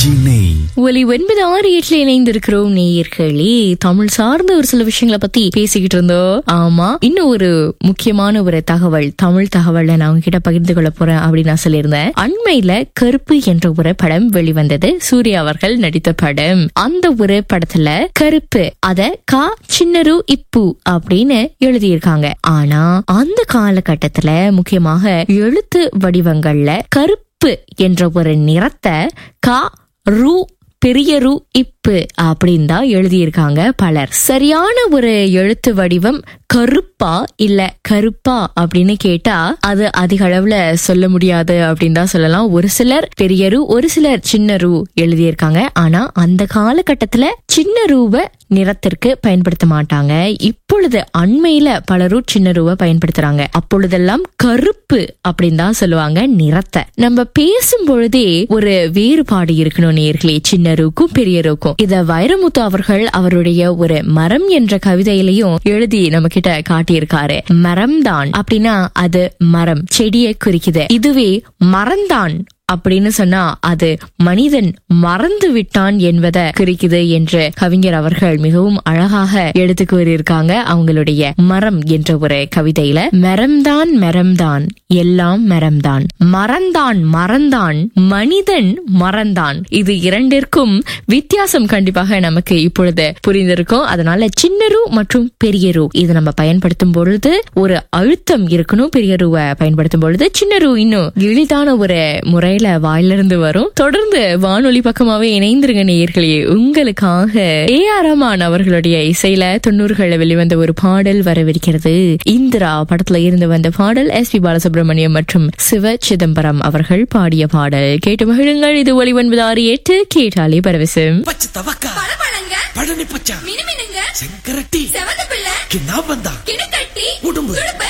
நெஞ்சினை ஒலி ஒன்பது ஆறு எட்டுல இணைந்திருக்கிறோம் நேயர்களே தமிழ் சார்ந்த ஒரு சில விஷயங்களை பத்தி பேசிக்கிட்டு இருந்தோம் ஆமா இன்னும் ஒரு முக்கியமான ஒரு தகவல் தமிழ் தகவலை நான் உங்ககிட்ட பகிர்ந்து கொள்ள போறேன் அப்படின்னு நான் சொல்லியிருந்தேன் அண்மையில கருப்பு என்ற ஒரு படம் வெளிவந்தது சூர்யா அவர்கள் நடித்த படம் அந்த ஒரு படத்துல கருப்பு அத கா சின்னரு இப்பு அப்படின்னு எழுதியிருக்காங்க ஆனா அந்த காலகட்டத்துல முக்கியமாக எழுத்து வடிவங்கள்ல கருப்பு என்ற ஒரு நிறத்தை கா ரூ பெரிய ரூ இப்பு அப்படின்னு தான் எழுதியிருக்காங்க பலர் சரியான ஒரு எழுத்து வடிவம் கருப்பா இல்ல கருப்பா அப்படின்னு கேட்டா அது அதிக அளவுல சொல்ல முடியாது அப்படின்னு தான் சொல்லலாம் ஒரு சிலர் பெரிய ரூ ஒரு சிலர் சின்ன ரூ எழுதியிருக்காங்க ஆனா அந்த காலகட்டத்துல சின்ன ரூவை நிறத்திற்கு பயன்படுத்த மாட்டாங்க இப்பொழுது அண்மையில பலரும் சின்ன ரூவை பயன்படுத்துறாங்க அப்பொழுதெல்லாம் கருப்பு அப்படின்னு தான் சொல்லுவாங்க நிறத்தை நம்ம பேசும் பொழுதே ஒரு வேறுபாடு இருக்கணும் நேர்களே சின்ன ரூக்கும் பெரிய ரூக்கும் இத வைரமுத்து அவர்கள் அவருடைய ஒரு மரம் என்ற கவிதையிலையும் எழுதி நம்ம கிட்ட காட்டியிருக்காரு மரம்தான் அப்படின்னா அது மரம் செடியை குறிக்குது இதுவே மரம்தான் அப்படின்னு சொன்னா அது மனிதன் மறந்து விட்டான் என்பதை குறிக்குது என்று கவிஞர் அவர்கள் மிகவும் அழகாக எடுத்து கூறியிருக்காங்க அவங்களுடைய மரம் என்ற ஒரு கவிதையில மரம்தான் மரம்தான் எல்லாம் மரம்தான் மறந்தான் மறந்தான் மனிதன் மறந்தான் இது இரண்டிற்கும் வித்தியாசம் கண்டிப்பாக நமக்கு இப்பொழுது புரிந்திருக்கும் அதனால சின்னரு மற்றும் பெரியரு இது நம்ம பயன்படுத்தும் பொழுது ஒரு அழுத்தம் இருக்கணும் பெரியருவை பயன்படுத்தும் பொழுது சின்னரு இன்னும் எளிதான ஒரு முறையில வாயிலிருந்து வரும் தொடர்ந்து வானொலி பக்கமாவே இணைந்திருங்க நேயர்களே உங்களுக்காக ஏ ஆர் ரஹ்மான் அவர்களுடைய இசையில தொண்ணூறுகள்ல வெளிவந்த ஒரு பாடல் வரவிருக்கிறது இந்திரா படத்துல இருந்து வந்த பாடல் எஸ் பி பாலசுப்ரமணியம் மற்றும் சிவ சிதம்பரம் அவர்கள் பாடிய பாடல் கேட்டு மகிழுங்கள் இது ஒளி ஒன்பது ஆறு எட்டு கேட்டாலே பரவசம் பச்சை தவக்கா பழபழங்க பழனி பச்சா மினுமினுங்க செங்கரட்டி செவந்த பிள்ளை கிண்ணா பந்தா கிணக்கட்டி உடும்பு துடுப்பு